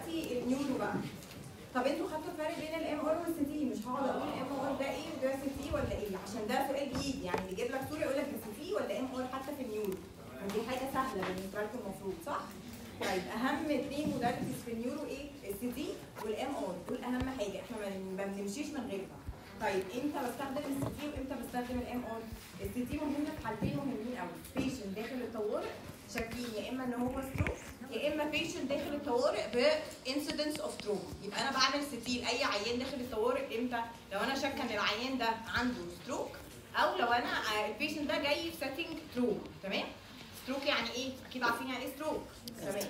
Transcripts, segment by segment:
دلوقتي النيورو بقى طب انتوا خدتوا الفرق بين الام ار والسي تي مش هقعد اقول الام ار ده ايه وده سي تي ولا ايه عشان ده سؤال بيجي يعني اللي يجيب لك صوره يقول لك ده سي تي ولا ام ار حتى في النيورو ودي حاجه سهله بالنسبه لكم المفروض صح؟ طيب اهم اثنين موداليتيز في النيورو ايه؟ السي تي والام ار دول اهم حاجه احنا ما- ما بنمشيش من غيرها طيب امتى بستخدم السي تي وامتى بستخدم الام ار؟ السي تي مهم في حالتين مهمين قوي بيشنت داخل الطوارئ شاكين يا اما ان هو ستروك يا اما بيشنت داخل الطوارئ بانسيدنس اوف تروما يبقى انا بعمل سي تي لاي عيان داخل الطوارئ امتى؟ لو انا شاكه ان العيان ده عنده ستروك او لو انا آه، البيشنت ده جاي في سيتنج تروما تمام؟ ستروك يعني ايه؟ اكيد عارفين يعني ايه ستروك تمام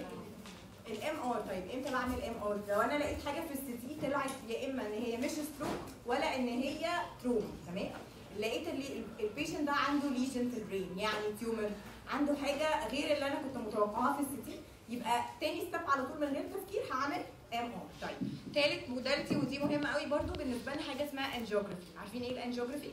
الام ار طيب امتى بعمل ام ار؟ لو انا لقيت حاجه في السي تي طلعت يا اما ان هي مش ستروك ولا ان هي تروما تمام؟ لقيت البيشنت ده عنده ليجن في البرين يعني تيومر عنده حاجه غير اللي انا كنت متوقعاها في السي تي يبقى تاني ستيب على طول من غير تفكير هعمل ام ار طيب تالت موداليتي ودي مهمه قوي برضو بالنسبه لنا حاجه اسمها انجيوجرافي عارفين ايه الانجيوجرافي؟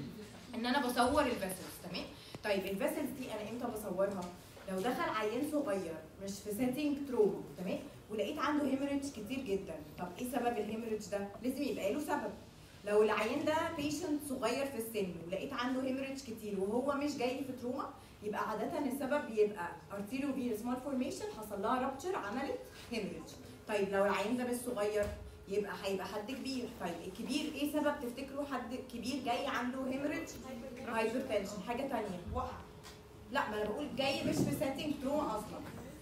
ان انا بصور الفيسلز تمام طيب الفيسلز دي انا امتى بصورها لو دخل عيان صغير مش في سيتنج تروما تمام ولقيت عنده هيموريدج كتير جدا طب ايه سبب الهيموريدج ده لازم يبقى له سبب لو العيان ده بيشنت صغير في السن ولقيت عنده هيموريدج كتير وهو مش جاي في تروما يبقى عاده السبب بيبقى ارتيريو فينس مالفورميشن حصل لها رابتشر عملت هيموريدج طيب لو العيان ده مش صغير يبقى هيبقى حد كبير طيب الكبير ايه سبب تفتكروا حد كبير جاي عنده هيموريدج هايبرتنشن حاجه تانية وقع لا ما انا بقول جاي مش في سيتنج تروما اصلا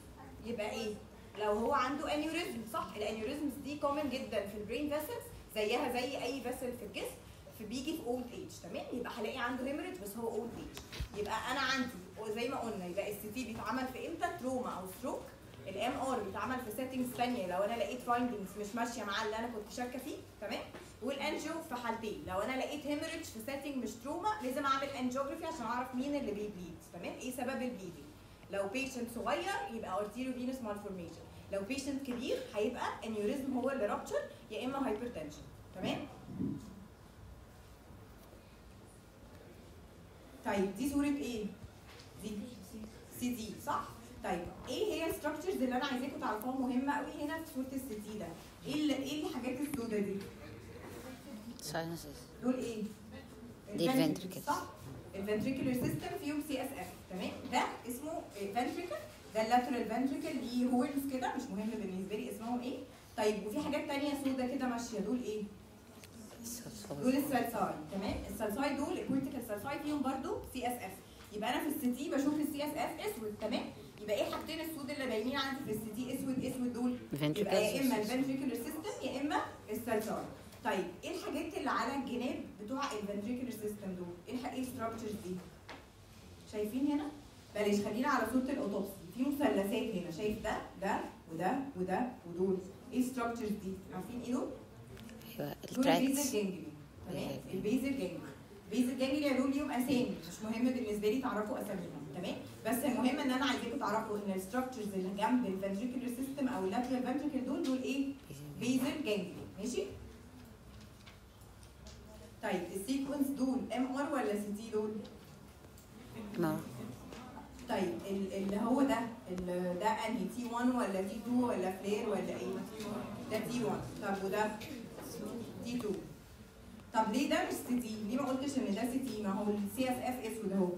يبقى ايه لو هو عنده انيوريزم صح الانيوريزمز دي كومن جدا في البرين فيسلز زيها زي اي فيسل في الجسم فبيجي في اولد ايج تمام يبقى هلاقي عنده هيموريدج بس هو اولد ايج يبقى انا عندي وزي ما قلنا يبقى السي تي بيتعمل في امتى تروما او ستروك الام ار بيتعمل في سيتنجز ثانيه لو انا لقيت فايندنجز مش ماشيه مع اللي انا كنت شاكه فيه تمام والانجيو في حالتين لو انا لقيت هيموريدج في سيتنج مش تروما لازم اعمل انجيوجرافي عشان اعرف مين اللي بيبليد تمام ايه سبب البليدنج لو بيشنت صغير يبقى ارتيريو فينوس مالفورميشن لو بيشنت كبير هيبقى انيوريزم هو اللي رابتشر يا اما هايبرتنشن تمام طيب دي صوره ايه دي سي دي صح طيب ايه هي الستراكشرز اللي انا عايزاكم تعرفوها مهمه قوي هنا في صوره السي دي ده ايه اللي ايه الحاجات السوداء دي sinuses دول ايه دي الventricles، ventricles. صح الفنتريكولار سيستم فيهم سي اس اف تمام ده اسمه فنتريكل ده اللاترال فنتريكل ليه هولز كده مش مهم بالنسبه لي اسمهم ايه طيب وفي حاجات تانية سودا كده ماشيه دول ايه دول السلساي تمام السلساي دول الكورتيكال سلساي فيهم برضو سي اس اف يبقى انا في السي تي بشوف السي اس اف اسود تمام يبقى ايه حاجتين السود اللي باينين عندي في السي تي اسود اسود دول يبقى يا اما الفنتريكولار سيستم يا اما السلساي طيب ايه الحاجات اللي على الجناب بتوع الفنتريكولار سيستم دول ايه الح- ايه الستراكشرز دي شايفين هنا بلاش خلينا على صوره الاوتوبسي في مثلثات هنا شايف ده ده وده وده ودول ايه الستراكشرز دي عارفين ايه دول ايوه دول البيزل التراكتس جانجلي تمام Basal. البيزل جانجلي البيزل جانجلي دول ليهم اسامي مش مهم بالنسبه لي تعرفوا اساميهم تمام بس المهم ان انا عايزاكم تعرفوا ان الستراكشرز اللي جنب الفنتريكولار سيستم او اللاترال فنتريكل دول دول ايه بيزل جانجلي ماشي طيب السيكونس دول ام ار ولا سي تي دول نو طيب ال- اللي هو ده ال- ده انهي تي 1 ولا تي 2 ولا فلير ولا ايه ده تي 1 طب وده تي 2 طب ليه ده مش سي تي ليه ما قلتش ان ده سي تي ما هو السي اس اف اسود اهو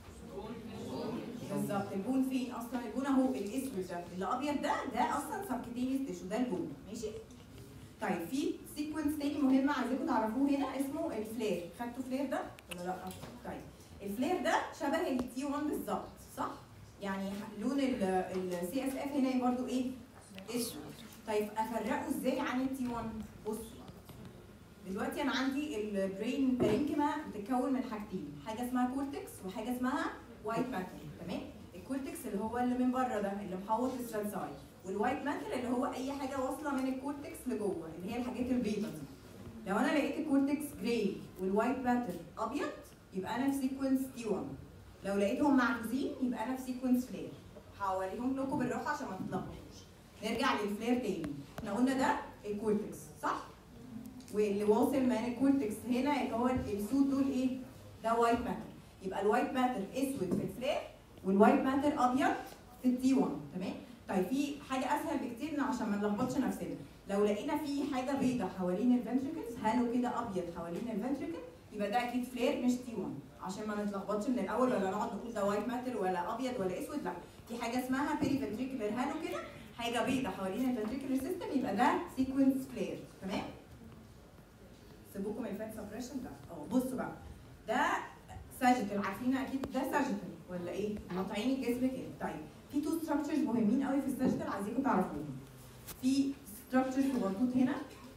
بالظبط البون فين اصلا البون اهو الاسود ده اللي ابيض ده ده اصلا سبكتينيس تيشو ده البون ماشي طيب في سيكونس تاني مهم عايزاكم تعرفوه هنا اسمه الفلير خدتوا فلير ده ولا لا طيب الفلير ده شبه التي 1 بالظبط صح يعني لون السي اس اف هنا برضو ايه اسود طيب افرقه ازاي عن التي 1 بصوا دلوقتي انا عندي البرين بارينكما بتتكون من حاجتين حاجه اسمها كورتكس وحاجه اسمها وايت ماتر تمام الكورتكس اللي هو اللي من بره ده اللي محوط السلساي والوايت ماتر اللي هو اي حاجه واصله من الكورتكس لجوه اللي هي الحاجات البيضاء دي لو انا لقيت الكورتكس جراي والوايت ماتر ابيض يبقى انا في سيكونس تي 1 لو لقيتهم معكوسين يبقى انا في سيكونس فلير هوريهم لكم بالراحه عشان ما تتلخبطوش نرجع للفلير تاني احنا قلنا ده الكورتكس صح واللي واصل من الكورتكس هنا اللي هو السود دول ايه ده وايت ماتر يبقى الوايت ماتر اسود في الفلير والوايت ماتر ابيض في التي 1 تمام طيب في حاجه اسهل بكتير إن عشان ما ما نلخبطش نفسنا لو لقينا في حاجه بيضه حوالين الفنتريكلز هالو كده ابيض حوالين الفنتريكل يبقى ده اكيد فلير مش تي 1 عشان ما نتلخبطش من الاول ولا نقعد نقول ده وايت ماتر ولا ابيض ولا اسود لا في حاجه اسمها بيري فنتريكولار هالو كده حاجه بيضه حوالين الفنتريكولار سيستم يبقى ده سيكونس فلير تمام سيبوكم الفات سبريشن ده اه بصوا بقى ده ساجيتال عارفين اكيد ده ساجيتال ولا ايه؟ قاطعين الجسم كده طيب في تو ستراكشرز مهمين قوي في الساجيتال عايزينكم تعرفوهم في ستراكشر صغنطوط هنا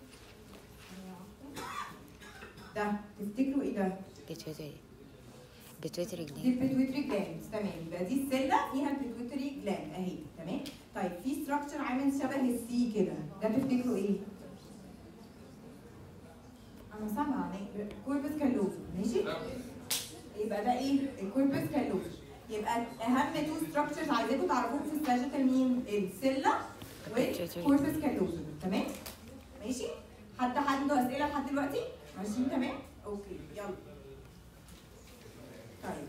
ده تفتكروا ايه ده؟ بيتويتري بيتويتري دي جلاند البيتويتري جلاند تمام يبقى دي السله فيها البيتويتري جلاند اهي تمام طيب في ستراكشر عامل شبه السي كده ده تفتكروا ايه؟ انا سامعه كوربس كالوزم ماشي؟ يبقى ده ايه؟ الكوربس كالوزم يبقى اهم تو ستراكشرز عايزاكم تعرفوهم في الساجيتال مين؟ السله والكوربس كالوزم تمام؟ ماشي؟ حد عنده اسئله لحد دلوقتي؟ ماشيين تمام؟ اوكي يلا طيب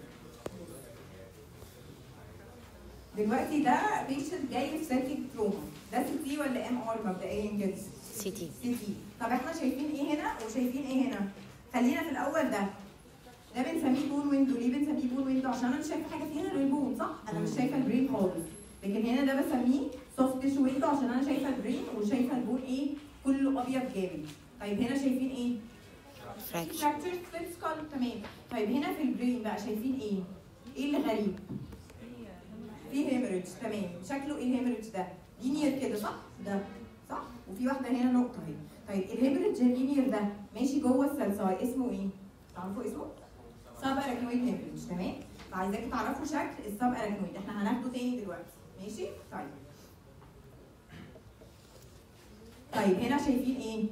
دلوقتي ده بيشنت جاي في سيركيك تروما ده سي تي ولا ام ار مبدئيا كده؟ سي تي سي تي طب احنا شايفين ايه هنا وشايفين ايه هنا؟ خلينا في الاول ده ده بنسميه بون ويندو ليه بنسميه بون ويندو عشان انا مش شايفه حاجه فيها غير البون صح؟ انا مش شايفه البرين خالص لكن هنا ده بسميه سوفت تيشو ويندو عشان انا شايفه البرين وشايفه البون ايه؟ كله ابيض جامد طيب هنا شايفين ايه؟ فراكشر فراكتشر سبليت سكال تمام طيب هنا في البرين بقى شايفين ايه؟ ايه اللي غريب؟ في هيمرج تمام شكله ايه الهيمرج ده؟ لينير كده صح؟ ده صح؟ وفي واحده هنا نقطه اهي طيب الهيمرج اللينير ده ماشي جوه السلساي اسمه ايه؟ تعرفوا اسمه؟ سب اراكنويد هيمرج تمام؟ فعايزاكم تعرفوا شكل السب اراكنويد احنا هناخده تاني دلوقتي ماشي؟ طيب طيب هنا شايفين ايه؟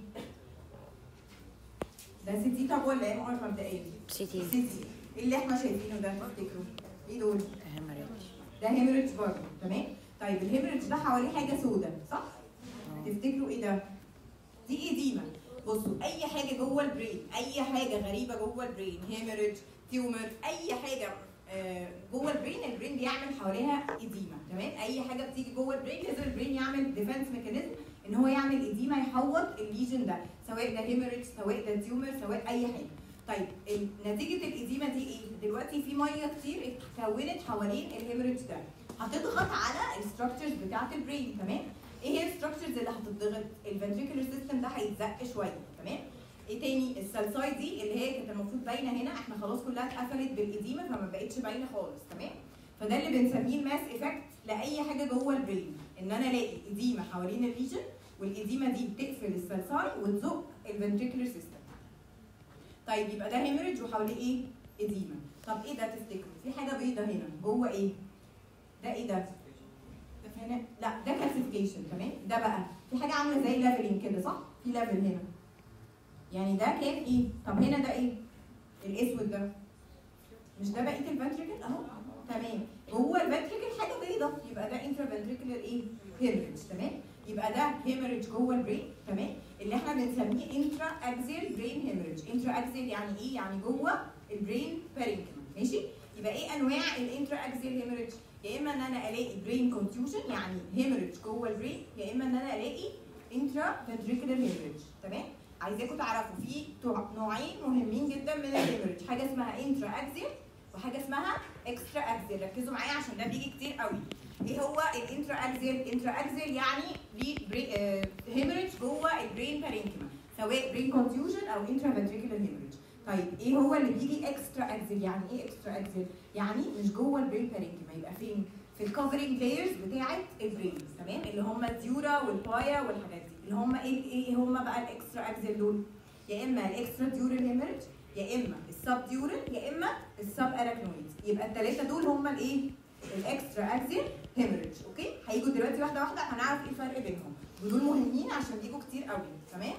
ده سي تي طب ولا ام ار مبدئيا؟ سي تي سي تي ايه اللي احنا شايفينه ده تفتكروا؟ ايه دول؟ هيموريدج ده هيمرج برضه تمام؟ طيب الهيمرج ده حواليه حاجه سودة صح؟ تفتكروا ايه ده؟ دي ايديما بصوا اي حاجه جوه البرين اي حاجه غريبه جوه البرين هيمرج تيومر اي حاجه آه، جوه البرين البرين بيعمل حواليها ايديما تمام اي حاجه بتيجي جوه البرين لازم البرين يعمل ديفense ميكانيزم ان هو يعمل ايديما يحوط الليجن ده سواء ده هيمرج سواء ده تيومر سواء اي حاجه طيب ال- نتيجه الايديما دي ايه دلوقتي في ميه كتير اتكونت حوالين الهيمرج ده هتضغط على الستراكشرز بتاعه البرين تمام ايه هي الستراكشرز اللي هتضغط الفنتريكولار سيستم ده هيتزق شويه تمام ايه تاني السلساي دي اللي هي كانت المفروض باينه هنا احنا خلاص كلها اتقفلت بالايديما فما بقتش باينه خالص تمام فده اللي بنسميه الماس ايفكت لاي حاجه جوه البرين ان انا الاقي ايديما حوالين الليجن والايديما دي بتقفل السلساي وتزق الفنتريكولار سيستم طيب يبقى ده هيمرج وحواليه ايه ايديما طب ايه ده تفتكروا في حاجه بيضه هنا جوه ايه ده ايه ده هنا لا ده كالسيفيكيشن تمام ده بقى في حاجه عامله زي ليفلنج كده صح في ليفل هنا يعني ده كان ايه طب هنا ده ايه الاسود ده مش ده بقيه الفنتريكل اهو تمام جوه الفنتريكل حاجه بيضه يبقى ده انترا فنتريكولار ايه هيمرج تمام يبقى ده هيمرج جوه البرين تمام اللي احنا بنسميه انترا اكزيل برين هيمرج انترا اكزيل يعني ايه يعني جوه البرين بارينكما ماشي يبقى ايه انواع الانترا اكزيل هيمرج يا اما ان انا الاقي برين كونتيوجن يعني هيمرج جوه البرين يا اما ان انا الاقي انترا فنتريكولار هيمرج تمام عايزاكم تعرفوا في تو- نوعين مهمين جدا من الهيمرج حاجه اسمها انترا اكزيل وحاجه اسمها اكسترا اكزيل ركزوا معايا عشان ده بيجي كتير قوي ايه هو الانترا اكزيل انترا اكزيل يعني هيمرج جوه البرين بارينكما سواء برين كونتيوجن او انترا فنتريكولار هيمرج طيب ايه هو اللي بيجي اكسترا اكزيل يعني ايه اكسترا اكزيل يعني مش جوه البرين بارينكما يبقى فين في الكفرنج لايرز بتاعه البرين تمام اللي هم الديورا والبايا والحاجات دي اللي هم ايه ايه هم بقى الاكسترا اكزيل دول يا اما الاكسترا ديورال هيمرج يا اما السب ديورال يا اما السب اراكنويد يبقى الثلاثه دول هم الايه الاكسترا اكزيل هيمرج اوكي هيجوا دلوقتي واحده واحده هنعرف ايه الفرق بينهم ودول مهمين عشان بيجوا كتير قوي تمام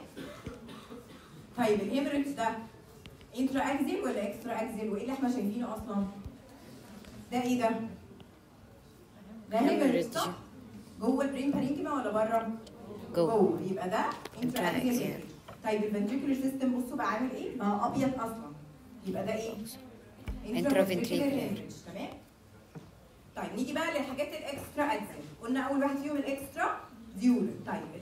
طيب الهيمرج ده انترا اكزيل ولا اكسترا اكزيل وايه اللي احنا شايفينه اصلا ده ايه ده ده هيمرج Hemorrhage. صح جوه البرين بارينكما ولا بره جوه جوه يبقى ده انترا Intra-axial. اكزيل طيب الفنتريكولار سيستم بصوا بقى عامل ايه بقى ابيض اصلا يبقى ده ايه Intraventricular. hemorrhage. تمام طيب نيجي بقى للحاجات الاكسترا اكزيل قلنا اول واحد فيهم الاكسترا ديورال طيب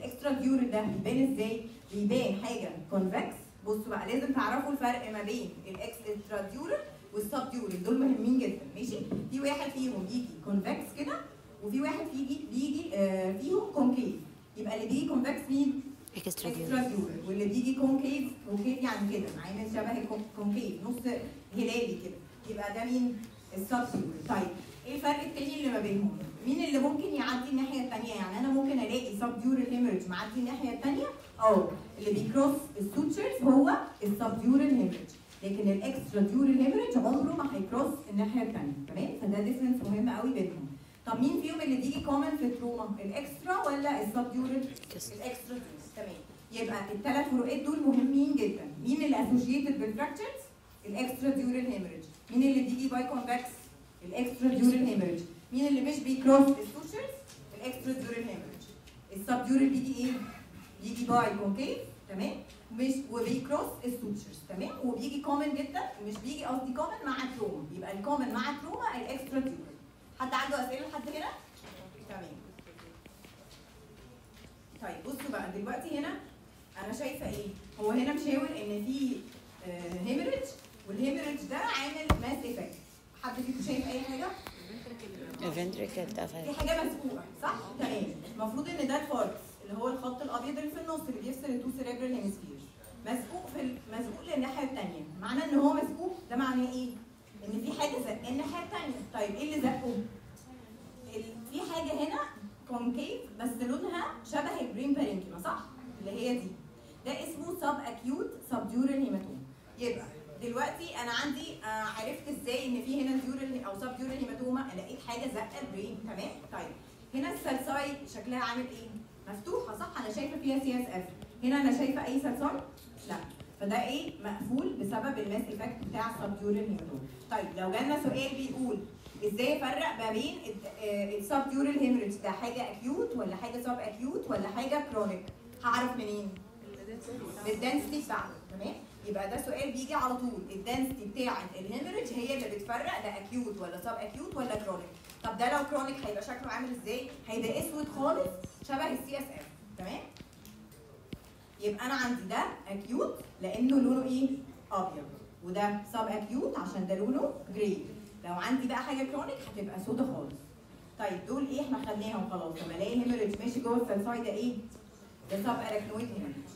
ده بيبان ازاي؟ بيبان حاجه كونفكس بصوا بقى لازم تعرفوا الفرق ما بين الاكس انتراديورال والسب ديورال دول مهمين جدا ماشي؟ في واحد فيهم يجي كونفكس كده وفي واحد يجي بيجي آه فيهم كونكيف يبقى اللي بيجي كونفكس مين؟ اكسترا اكسترا ديورال ديورال واللي بيجي كونكيف كونكيف يعني كده عامل شبه الكونكيف نص هلالي كده يبقى ده مين؟ السب ديورال طيب ايه الفرق التاني اللي ما بينهم؟ مين اللي ممكن يعدي الناحيه الثانيه؟ يعني انا ممكن الاقي سب ديورال هيمرج معدي الناحيه الثانيه؟ اه اللي بيكروس السوتشرز هو السب ديورال هيمرج لكن الاكسترا ديورال هيمرج عمره ما هيكروس الناحيه الثانيه تمام؟ فده ديفرنس مهم قوي بينهم طب مين فيهم اللي بيجي كومن في التروما؟ الاكسترا ولا السب ديورال؟ الاكسترا تمام يبقى الثلاث فروقات دول مهمين جدا مين اللي اسوشيتد بالفراكتشرز الاكسترا ديورال هيمرج مين اللي بيجي باي كونفكس الاكسترا ديورال هيمرج مين اللي مش بيكروس السوشرز الاكسترا ديورال هيمرج السب ديورال بيجي ايه بيجي باي كونكيف تمام مش وبيكروس السوتشرز تمام وبيجي كومن جدا مش بيجي قصدي كومن مع التروما يبقى الكومن مع التروما الاكسترا ديورال حد عنده اسئله لحد هنا تمام طيب بصوا بقى دلوقتي هنا انا شايفه ايه هو هنا مشاور ان في هيمرج والهيمرج ده عامل ماس افكت حد فيكم شايف اي حاجه الفنتريكل في اتقفل حاجه مسبوقه صح تمام المفروض ان ده الفاركس اللي هو الخط الابيض اللي في النص اللي بيفصل التو سيريبرال هيمسفير مسبوق في ال- مسبوق للناحيه الثانيه معناه ان هو مسبوق ده معناه ايه ان في حاجه زق الناحيه الثانيه طيب ايه اللي زقه ال- في حاجه هنا كونكيف بس لونها شبه البرين بارينكيما صح اللي هي دي ده اسمه سب اكيوت سب ديورال هيماتوم يبقى دلوقتي انا عندي آه عرفت ازاي ان في هنا ديورال او سب ديورال هيماتوما لقيت حاجه زقه البرين تمام طيب هنا السلساي شكلها عامل ايه مفتوحه صح انا شايفه فيها سي اس اف هنا انا شايفه اي سلساي لا فده ايه مقفول بسبب الماس افكت بتاع السب ديورال هيماتوما طيب لو جالنا سؤال بيقول ازاي افرق ما بين السب ديورال هيمرج ده حاجه اكيوت ولا حاجه سب اكيوت ولا حاجه كرونيك هعرف منين بالدنسيتي بتاعته تمام يبقى ده سؤال بيجي على طول الدنسيتي بتاعه الهيمرج هي اللي بتفرق ده اكيوت ولا سب اكيوت ولا كرونيك طب ده لو كرونيك هيبقى شكله عامل ازاي هيبقى اسود خالص شبه السي اس اف تمام يبقى انا عندي ده اكيوت لانه لونه ايه ابيض وده سب اكيوت عشان ده لونه جراي لو عندي بقى حاجه كرونيك هتبقى سودا خالص طيب دول ايه احنا خدناهم خلاص لما الاقي هيمرج ماشي جوه السلساي ده ايه ده سب اراكنويد هيمرج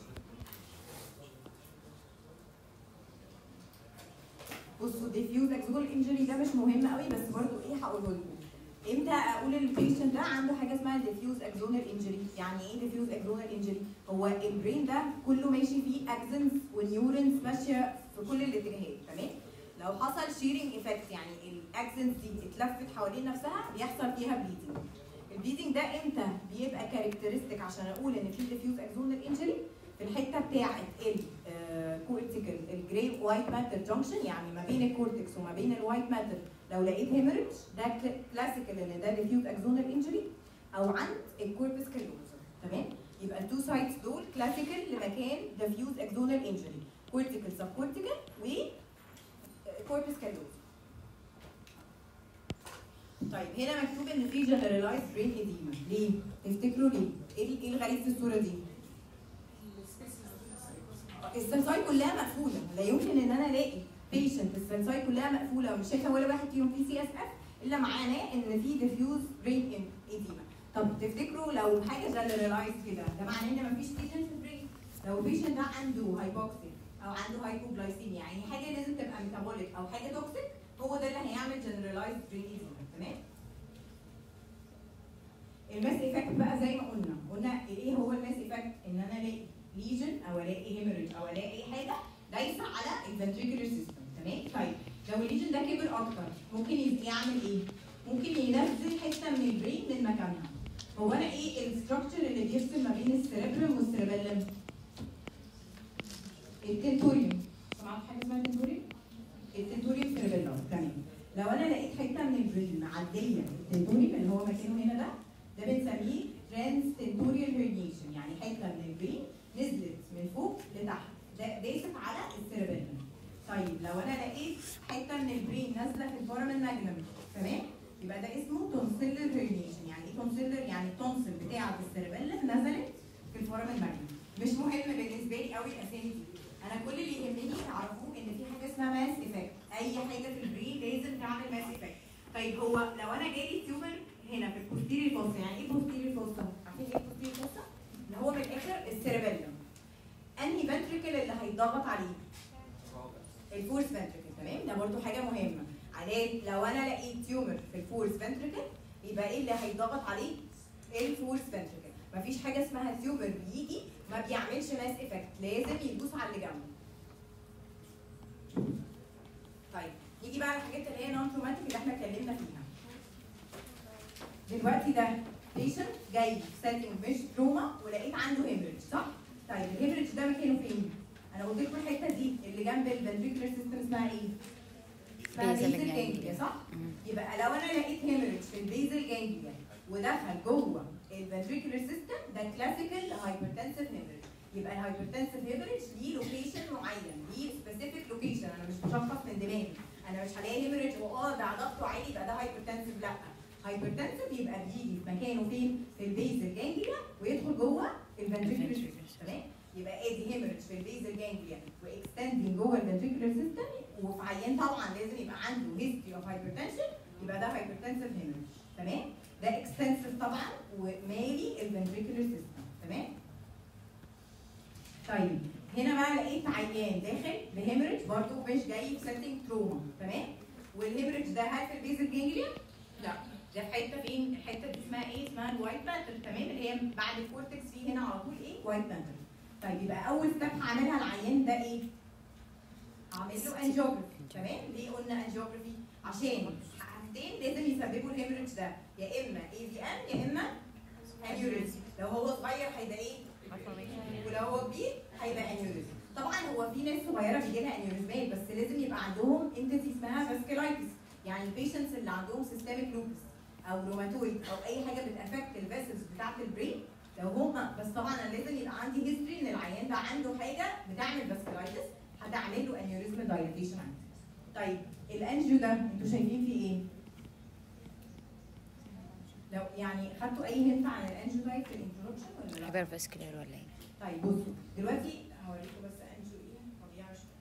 بصوا ديفيوز اكسبول انجري ده مش مهم قوي بس برضو ايه هقوله لكم امتى اقول البيشنت ده عنده حاجه اسمها ديفيوز اكزونال انجري يعني ايه ديفيوز اكزونال انجري هو البرين ده كله ماشي فيه اكسنز ونيورونز ماشيه في كل الاتجاهات تمام لو حصل شيرنج افكت يعني الاكسنز دي اتلفت حوالين نفسها بيحصل فيها بليدنج البليدنج ده امتى بيبقى كاركترستيك عشان اقول ان في ديفيوز اكزونال انجري في الحته بتاعه الكورتيكال الجراي وايت ماتر جانكشن يعني ما بين الكورتكس وما بين الوايت ماتر لو لقيت هيمرج ده كلاسيكال ان ده ديفيوز اكزونال انجري او عند الكوربس كالوزا تمام يبقى التو سايتس دول كلاسيكال لمكان ديفيوز اكزونال انجري كورتيكال سب كورتيكال و كوربس كالوزا طيب هنا مكتوب ان في جنرالايز برين اديما ليه؟ تفتكروا ليه؟ ايه ايه الغريب في الصوره دي؟ السنساي كلها مقفوله لا يمكن ان انا الاقي بيشنت السنساي كلها مقفوله ومش شايفه ولا واحد فيهم في سي اس اف الا معناه ان في ديفيوز برين اديما طب تفتكروا لو حاجه جنرالايز كده ده معناه ان مفيش بيشنت في البرين لو البيشنت ده عنده هايبوكسيا او عنده هايبوجلايسيميا يعني حاجه لازم تبقى ميتابوليك او حاجه توكسيك هو ده اللي هيعمل جنرالايز برين اديما تمام الماس ايفكت بقى زي ما قلنا قلنا ايه هو الماس ايفكت ان انا الاقي ليجن او الاقي هيمرج او الاقي اي حاجه دايسه على الفنتريكولار سيستم تمام طيب لو الليجن ده كبر اكتر ممكن يز- يعمل ايه ممكن ينزل حته من البرين من مكانها هو انا ايه الستراكشر اللي بيفصل ما بين السيربرم والسيربيلم التنتوريوم سمعت حاجه اسمها التنتوريوم التنتوريوم سيربيلم تمام لو انا لقيت حته من البرين معديه التنتوريوم اللي هو مكانه هنا ده ده بنسميه ترانس تنتوريال هيرنيشن يعني حته من البرين نزلت من فوق لتحت ده داست على السيربيلم طيب لو انا لقيت حته من البرين نازله في الفورامين ماجنم تمام يبقى ده اسمه تونسيلر هيرنيشن يعني ايه تونسيلر يعني التونسل بتاعه السيربيلم نزلت في الفورامين ماجنم مهم بالنسبه لي قوي الاسامي دي انا كل اللي يهمني تعرفوه ان في حاجه اسمها ماس افكت اي حاجه في البرين لازم تعمل ماس افكت طيب هو لو انا جالي تيومر هنا في البوستيريور فوسا يعني ايه بوستيريور فوسا عارفين ايه البوستيريور فوسا اللي هو من الاخر السيربيلم انهي فنتريكل اللي هيتضغط عليه الفورس فنتريكل تمام ده برضو حاجه مهمه عليه لو انا لقيت تيومر في الفورس فنتريكل يبقى ايه اللي هيتضغط عليه الفورس فنتريكل مفيش حاجه اسمها تيومر بيجي ما بيعملش ماس افكت لازم يدوس على اللي جنبه طيب نيجي بقى على الحاجات اللي هي نون تروماتيك اللي احنا اتكلمنا فيها دلوقتي ده بيشنت جاي في سيتنج مش تروما ولقيت عنده هيمرج صح؟ طيب الهيمرج ده مكانه فين؟ انا قلت لكم الحته دي اللي جنب الفنتريكولار سيستم اسمها ايه؟ اسمها Basal بيزل ganglia. جانجليا صح؟ مم. يبقى لو انا لقيت هيمرج في البيزل جانجليا ودخل جوه الفنتريكولار سيستم ده كلاسيكال هايبرتنسيف هيمرج يبقى الهايبرتنسيف هيمرج ليه لوكيشن معين ليه سبيسيفيك لوكيشن انا مش بشخص من دماغي انا مش هلاقي هيمرج واه ده ضغطه عالي يبقى ده هايبرتنسيف لا هايبرتنسيف يبقى بيجي في مكانه فين؟ في البيزل جانجليا ويدخل جوه الفنتريكولار سيستم تمام؟ يبقى ادي هيمرج في البيزل جانجليا واكستندنج جوه الفنتريكولار سيستم وفي عيان طبعا لازم يبقى عنده هيستوري اوف هايبرتنشن يبقى ده هايبرتنسيف هيمرج تمام؟ ده اكستنسيف طبعا ومالي الفنتريكولار سيستم تمام؟ طيب هنا بقى لقيت عيان داخل بهيمرج برضه مش جاي في سيتنج تروما تمام؟ والهيمرج ده هل في البيزل جانجليا؟ لا ده في حته فين؟ الحته دي اسمها ايه؟ اسمها الوايت بانتر تمام اللي هي بعد الكورتكس في هنا على طول ايه؟ وايت بانتر طيب يبقى اول ستيب هعملها العيان ده ايه؟ هعمل له انجيوجرافي تمام؟ ليه قلنا انجيوجرافي؟ عشان حاجتين لازم يسببوا الهيمرج ده يا اما اي في ام يا اما انيوريزم لو هو صغير هيبقى ايه؟ ولو هو كبير هيبقى انيوريزم طبعا هو في ناس صغيره بيجي لها انيوريزمات بس لازم يبقى عندهم انتيتي اسمها فاسكولايتس يعني البيشنتس اللي عندهم سيستميك لوبس او روماتويد او اي حاجه بتافكت الفيسلز بتاعت البرين لو هم بس طبعا انا لازم يبقى عندي هيستوري ان العيان ده عنده حاجه بتعمل فاسكولايتس هتعمل له انيوريزم دايليتيشن عندي طيب الانجيو ده انتوا شايفين فيه ايه؟ لو يعني خدتوا اي هنت عن الانجيو تايب في الانترودكشن ولا لا؟ هايبر فاسكولار ولا ايه؟ طيب بصوا دلوقتي هوريكم بس انجيو ايه طبيعي شوية.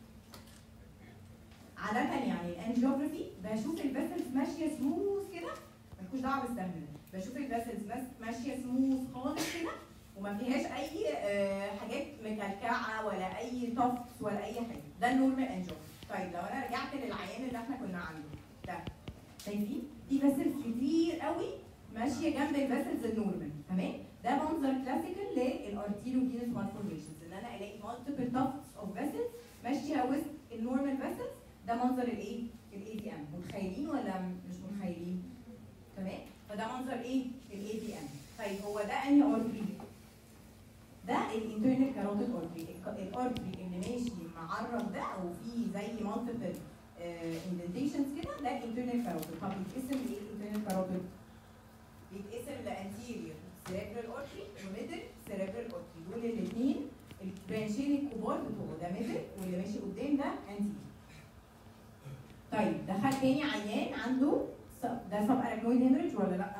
عادة يعني الانجيوجرافي بشوف الفيسلز ماشية سموث كده مالكوش دعوة بالسهم ده بشوف الفيسلز ماشية سموث خالص كده وما فيهاش اي آه، حاجات مكلكعة ولا اي تفص ولا اي حاجة ده النورمال انجيوجرافي طيب لو انا رجعت للعيان اللي احنا كنا عنده ده شايفين في فيسلز كتير قوي ماشيه جنب الفيسلز النورمال تمام ده منظر كلاسيكال للارتيريو فينس مالفورميشنز ان انا الاقي مالتيبل تافس اوف فيسلز ماشيه وسط النورمال فيسلز ده منظر الايه الاي دي ام متخيلين ولا مش متخيلين تمام فده منظر ايه الاي دي ام طيب هو ده انهي اورتري ده الانترنال كاروتيد اورتري الاورتري اللي ماشي معرض ده او فيه زي مالتيبل اندنتيشنز كده ده الانترنال كاروتيد طب بيتقسم لايه الانترنال كاروتيد بيتقسم لانتيريور سيريبرال اورتري وميدل سيريبرال اورتري دول الاثنين البرانشين الكبار بتوعه ده ميدل واللي ماشي قدام ده انتيريور طيب دخل تاني عيان عنده س- ده سب اراكنويد هيمرج ولا لا؟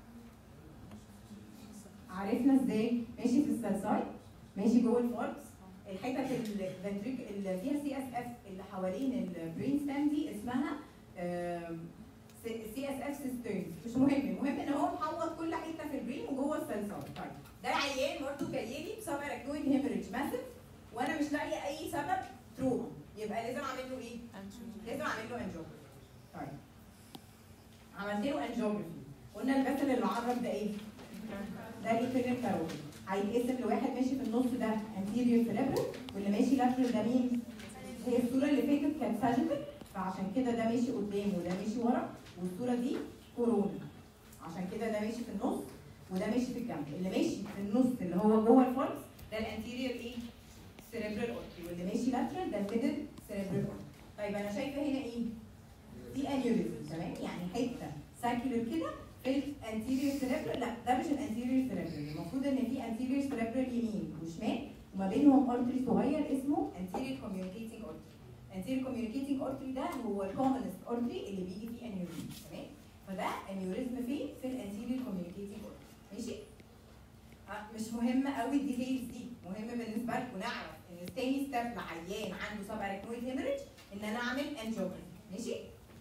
عرفنا ازاي؟ ماشي في السلسايد ماشي جوه الفوركس الحتت الفنتريك اللي فيها سي اس اف اللي حوالين البرين ستام دي اسمها سي اس اف سيسترنز مش مهم المهم ان هو محوط كل حته في البرين وجوه السلسايد طيب ده عيان برضه جاي لي بسب اراكنويد هيمرج ماسف وانا مش لاقيه اي سبب تروما يبقى لازم اعمل له ايه؟ لازم اعمل له انجيوجرافي طيب عملت له انجيوجرافي قلنا الفاسل اللي معرض ده ايه؟ ده الانترنال كاروتيد هيتقسم لواحد ماشي في النص ده انتيريور سيريبرال واللي ماشي لاترال ده مين؟ هي الصوره اللي فاتت كانت ساجيتال فعشان كده ده ماشي قدام وده ماشي ورا والصوره دي كورونا عشان كده ده ماشي في النص وده ماشي في الجنب اللي ماشي في النص اللي هو جوه الفوركس ده الانتيريور ايه؟ سيريبرال اورتري واللي ماشي لاترال ده الميدل سيريبرال اورتري طيب انا شايفه هنا ايه؟ في انيوريزم تمام يعني حته ساكيولر كده في الانتيريور سيريبرال لا ده مش الانتيريور سيريبرال المفروض ان في انتيريور سيريبرال يمين وشمال وما بينهم ارتري صغير اسمه انتيريور كوميونيكيتنج ارتري انتيريور كوميونيكيتنج ارتري ده هو الكومنست ارتري اللي بيجي فيه انيوريزم تمام فده انيوريزم فين في الانتيريور كوميونيكيتنج ارتري ماشي آه، مش مهمه قوي الديتيلز دي مهم بالنسبه لكم نعرف ان الثاني ستيب لعيان عنده سب اركنويد هيمرج ان انا اعمل انجيوجرافي ماشي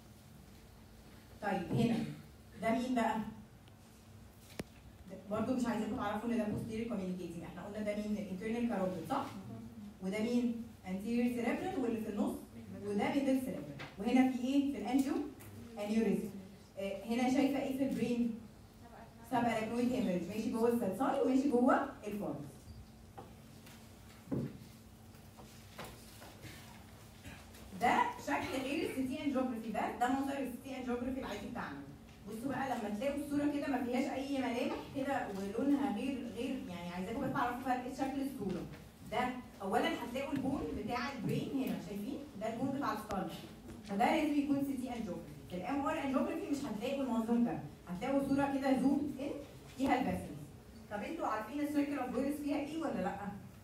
طيب هنا ده مين بقى برضه مش عايزاكم تعرفوا ان ده posterior communicating احنا قلنا ده مين الانترنال كاروتيد صح وده مين anterior cerebral واللي في النص وده middle cerebral وهنا في ايه في الانجيو انيوريزم آه هنا شايفه ايه في البرين سب اركنويد هيمرج ماشي جوه السلسال وماشي جوه الفورس ده شكل غير السيتي انجيوجرافي ده ده منظر السيتي انجيوجرافي العادي بتاعنا بصوا بقى لما تلاقوا الصوره كده ما فيهاش اي ملامح كده ولونها غير غير يعني عايزاكم بس تعرفوا فرق شكل الصوره ده اولا هتلاقوا البون بتاع البرين هنا شايفين ده البون بتاع السكال فده لازم يكون سيتي انجيوجرافي الام ار انجيوجرافي مش هتلاقوا المنظر ده هتلاقوا صوره كده زوم ان فيها الباسلز طب انتوا عارفين السيركل اوف ويلز فيها ايه ولا لا؟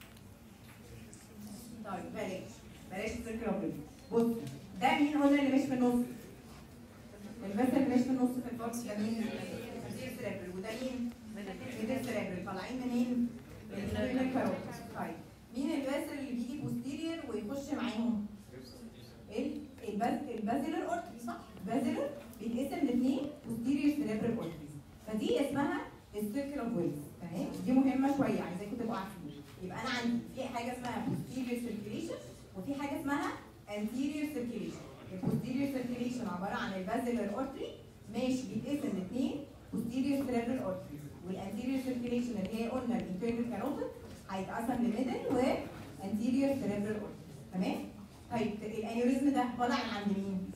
طيب بلاش بلاش السيركل اوف ويلز بص ده مين قلنا اللي ماشي في النص؟ الباسل اللي ماشي في النص في الفرق ده مين؟ ميدل سيريبرال وده مين؟ ميدل سيريبرال طالعين منين؟ من الكاروت طيب مين الباسل اللي بيجي بوستيريور ويخش معاهم؟ ال- الباز- البازلر اورتري صح؟ البازلر بيتقسم لاثنين بوستيريور سيريبرال اورتريز فدي اسمها السيركل اوف ويلز تمام؟ دي مهمه شويه عايزاكم تبقوا عارفين يبقى انا عندي في حاجه اسمها posterior circulation وفي حاجه اسمها anterior circulation البوستيريور circulation عباره عن البازلر اورتري ماشي بيتقسم لاثنين posterior cerebral arteries والانتيريور circulation اللي هي قلنا الانترنال كاروتيد هيتقسم لميدل وانتيريور cerebral arteries تمام؟ طيب الانيوريزم ده طالع من عند مين؟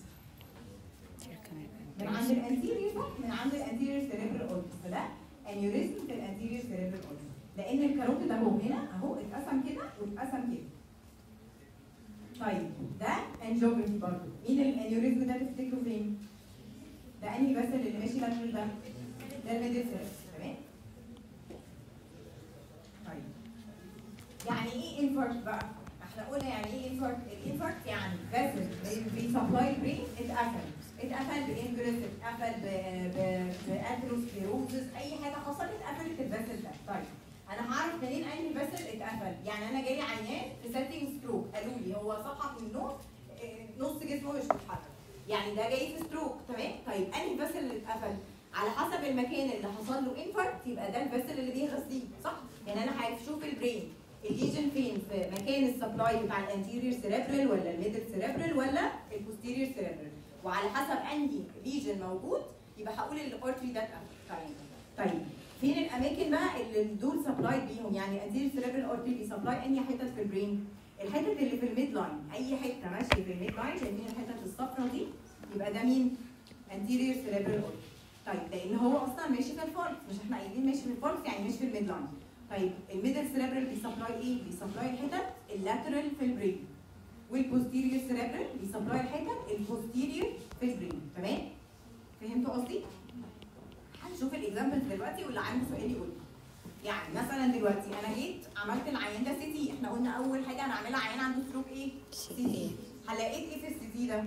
من عند الانتيريور صح؟ من عند الانتيريور cerebral arteries فده انيوريزم في الانتيريور cerebral arteries لان الكاروتيد اهو هنا اهو اتقسم كده واتقسم كده طيب ده انجيوجرافي برضه مين الانيوريزم ده تفتكروا فين؟ ده انهي بس اللي ماشي لاترال ده؟ ده الميدل تمام؟ طيب يعني ايه انفاركت بقى؟ احنا قلنا يعني ايه انفاركت؟ الانفاركت يعني فاسل بيسبلاي برين اتقفل اتقفل بانجرس اتقفل باثيروسكليروزس اي حاجه حصلت اتقفلت الفاسل ده طيب انا هعرف منين انهي فاسل اتقفل يعني انا جاي عيان في سيتنج ستروك قالوا لي هو صحى من النوم آه، نص جسمه مش بيتحرك يعني ده جاي في ستروك تمام طيب انهي فاسل اللي اتقفل على حسب المكان اللي حصل له انفاركت يبقى ده الفاسل اللي بيغذيه صح يعني انا هشوف البرين الليجن فين في مكان السبلاي بتاع الانتيريور سيريبرال ولا الميدل سيريبرال ولا البوستيريور سيريبرال وعلى حسب انهي ليجن موجود يبقى هقول الارتري ده اتقفل طيب طيب فين الاماكن بقى اللي دول سبلاي بيهم يعني الانتيريور سيريبرال ارتري بيسبلاي انهي حتت في البرين الحتت اللي في الميد لاين اي حته ماشيه في الميد لاين شايفين الحتت الصفراء دي يبقى ده مين anterior cerebral artery طيب لان هو اصلا ماشي في الفولكس مش احنا قايلين ماشي في الفولكس يعني ماشي في الميد لاين طيب الميدل سيريبرال بيسبلاي ايه بيسبلاي الحتت اللاترال في البرين والبوستيريور سيريبرال بيسبلاي الحتت البوستيريور في البرين تمام فهمتوا قصدي هنشوف الاكزامبلز دلوقتي واللي عنده سؤال يقول لي. يعني مثلا دلوقتي انا جيت عملت العيان ده سي تي احنا قلنا اول حاجه هنعملها عيان عنده ستروك ايه سي تي هلاقيت ايه في السي تي ده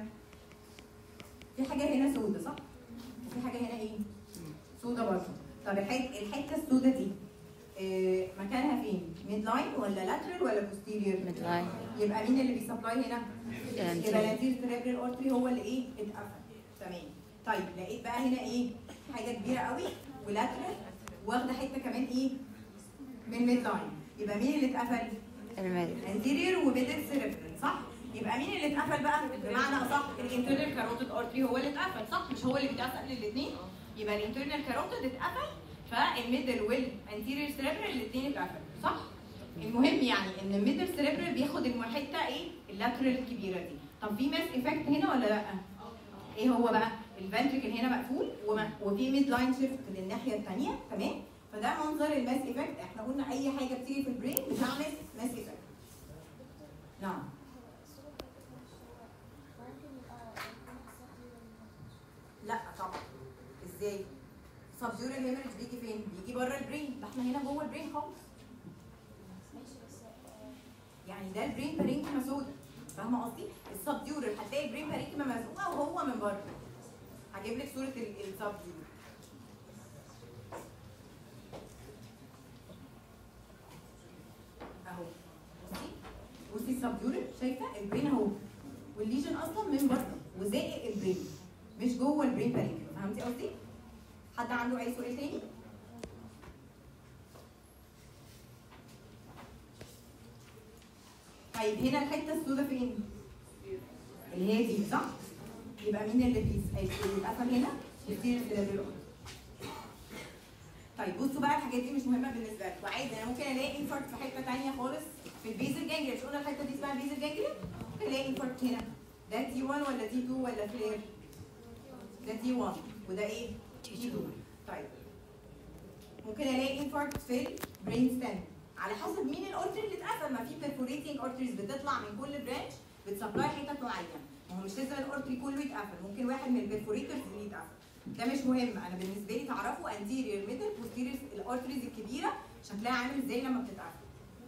في حاجه هنا سودة صح وفي حاجه هنا ايه سودة برضه طب الحته الحته السودة دي آه، مكانها فين ميد لاين ولا لاترال ولا بوستيريور ميد لاين يبقى مين اللي بيسبلاي هنا الانتيريور. يبقى الانتيريور سيريبرال اورتري هو اللي ايه اتقفل تمام طيب لقيت بقى هنا ايه حاجه كبيره قوي ولاترال واخده حته كمان ايه من ميد لاين يبقى مين اللي اتقفل الميدل انتيريور وميدل سيريبرال صح يبقى مين اللي اتقفل بقى بمعنى اصح الانترنال كاروتيد ارتري هو اللي اتقفل صح مش هو اللي بيتقفل للاثنين يبقى الانترنال كاروتيد اتقفل فالميدل والانتيريور سيريبرال الاثنين اتقفلوا صح المهم يعني ان الميدل سيريبرال بياخد الحته ايه اللاترال الكبيره دي طب في ماس ايفكت هنا ولا لا ايه هو بقى الفنتريكل هنا مقفول وما- وفي ميد لاين شيفت للناحيه الثانيه تمام فده منظر الماس ايفكت احنا قلنا اي حاجه بتيجي في البرين بتعمل ماس ايفكت نعم لا طبعا ازاي سبدور الهيمرج بيجي فين بيجي بره البرين ده احنا هنا جوه البرين خالص يعني ده البرين بارينكما سودا فاهمه قصدي السبديورال هتلاقي البرين بارينكما مزقوقه وهو من بره هجيب لك صوره ال- السبديورال اهو السبيورال شايفه البرين اهو والليجن اصلا من بره وزائق البرين مش جوه البرين بارينكيوم فهمتي قصدي؟ حد عنده اي سؤال تاني؟ طيب هنا الحته السوداء فين؟ اللي هي دي صح؟ يبقى مين اللي بيس- بيتقفل هنا؟ بيصير السيربرال طيب بصوا بقى الحاجات دي مش مهمه بالنسبه لكم عادي انا ممكن الاقي انفاركت في حته ثانيه خالص في البيزل جانجليا مش قلنا الحته دي اسمها بيزل جانجليا ممكن الاقي انفاركت هنا ده تي 1 ولا تي 2 ولا فلير ده تي 1 وده ايه؟ تي 2 طيب ممكن الاقي انفاركت في البرين ستام على حسب مين الاورتري اللي اتقفل ما في بيرفوريتنج اورتريز بتطلع من كل برانش بتسبلاي حتت معينه ما هو مش لازم الاورتري كله يتقفل ممكن واحد من البرفوريتورز اللي يتقفل ده مش مهم انا بالنسبه لي تعرفوا anterior middle posterior الاورتريز الكبيره شكلها عامل ازاي لما بتتقفل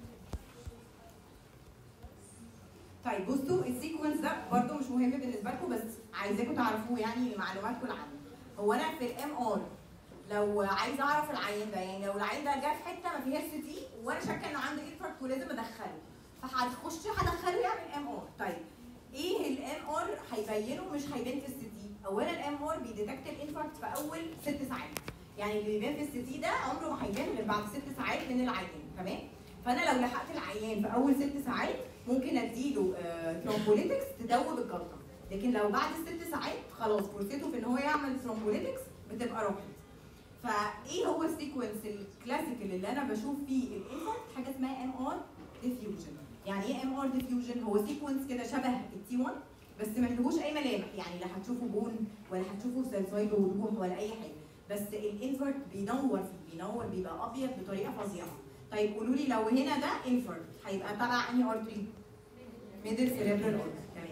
طيب بصوا السيكونس ده برده مش مهم بالنسبه لكم بس عايزاكم تعرفوه يعني لمعلوماتكم العامه هو انا في الام ار لو عايزه اعرف العيان ده يعني لو العيان ده جه في حته ما فيهاش سي تي وانا شاكه انه عنده انفاركت ولازم ادخله فهتخش هدخله يعمل ام ار طيب ايه الام ار هيبينه مش هيبان في السي تي اولا الام ار بيديتكت الانفاركت في اول ست ساعات يعني اللي بيبان في السي تي ده عمره ما هيبان غير بعد ست ساعات من العيان تمام فانا لو لحقت العيان في اول ست ساعات ممكن اديله ثرومبوليتكس تدوب الجلطه لكن لو بعد الست ساعات خلاص فرصته في ان هو يعمل ثرومبوليتكس بتبقى راحت فايه هو السيكونس الكلاسيكال اللي انا بشوف فيه الانفاركت حاجه اسمها ام ار ديفيوجن يعني ايه ام ار ديفيوجن هو سيكونس كده شبه التي 1 بس ما فيهوش اي ملامح يعني لا هتشوفوا بون ولا هتشوفوا سلسايد وضوح ولا اي حاجه بس الانفرت بينور فيه بينور بيبقى ابيض بطريقه فظيعه طيب قولوا لي لو هنا ده انفرت هيبقى تبع انهي ارتري ميدل سيريبرال ارتري تمام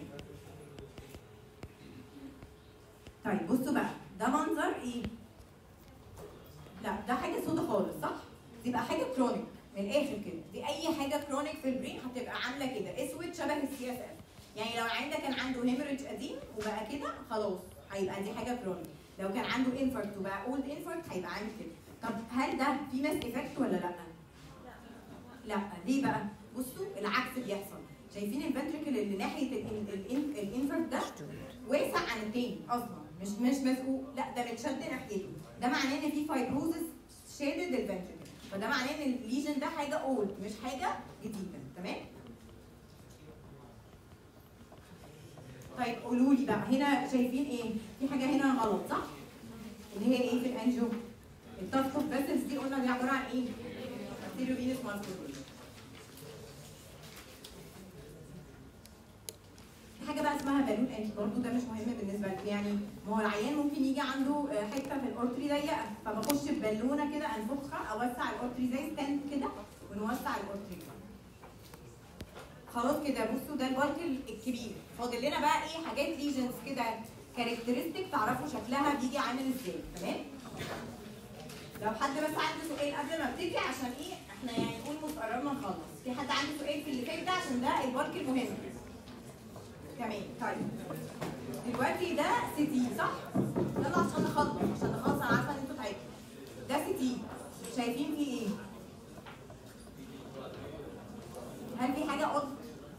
طيب بصوا بقى ده منظر ايه لا ده حاجه سودا خالص صح تبقى حاجه كرونيك من الاخر كده دي اي حاجه كرونيك في البرين هتبقى عامله كده اسود شبه السي اس اف يعني لو عندك كان عنده هيموريدج قديم وبقى كده خلاص هيبقى دي حاجه كرونيك لو كان عنده انفاركت وبقى اولد انفاركت هيبقى عامل كده طب هل ده في ماس افكت ولا لا لا ليه بقى بصوا العكس بيحصل شايفين الفنتريكل اللي ناحيه الانفاركت ده واسع عن التاني اصلا مش مش مزقوق لا ده متشد ناحيته ده معناه ان في فايبروزس شادد الفنتريكل فده معناه ان الليجن ده حاجه اولد مش حاجه جديده تمام طيب قولوا لي بقى هنا شايفين ايه في حاجه هنا غلط صح اللي هي ايه في الانجيو التاف اوف فيسلز دي قلنا دي عباره عن ايه arterial venous muscle في حاجه بقى اسمها بالون انت برضه ده مش مهم بالنسبه لك يعني ما هو العيان ممكن يجي عنده آه، حته في الاورتري ضيقه فبخش ببالونه كده انفخها اوسع الاورتري زي ستاند كده ونوسع الاورتري خلاص كده بصوا ده البالك الكبير فاضل لنا بقى ايه حاجات ليجنز كده كاركترستيك تعرفوا شكلها بيجي عامل ازاي تمام لو حد بس عنده سؤال قبل ما ابتدي عشان ايه احنا يعني نقول مش قربنا نخلص في حد عنده سؤال في اللي فات ده عشان ده البالك المهم تمام طيب دلوقتي ده سي تي صح؟ يلا عشان نخلص عشان نخلص انا عارفه ان انتوا تعبتوا ده سي تي شايفين فيه ايه؟ هل في حاجه قط؟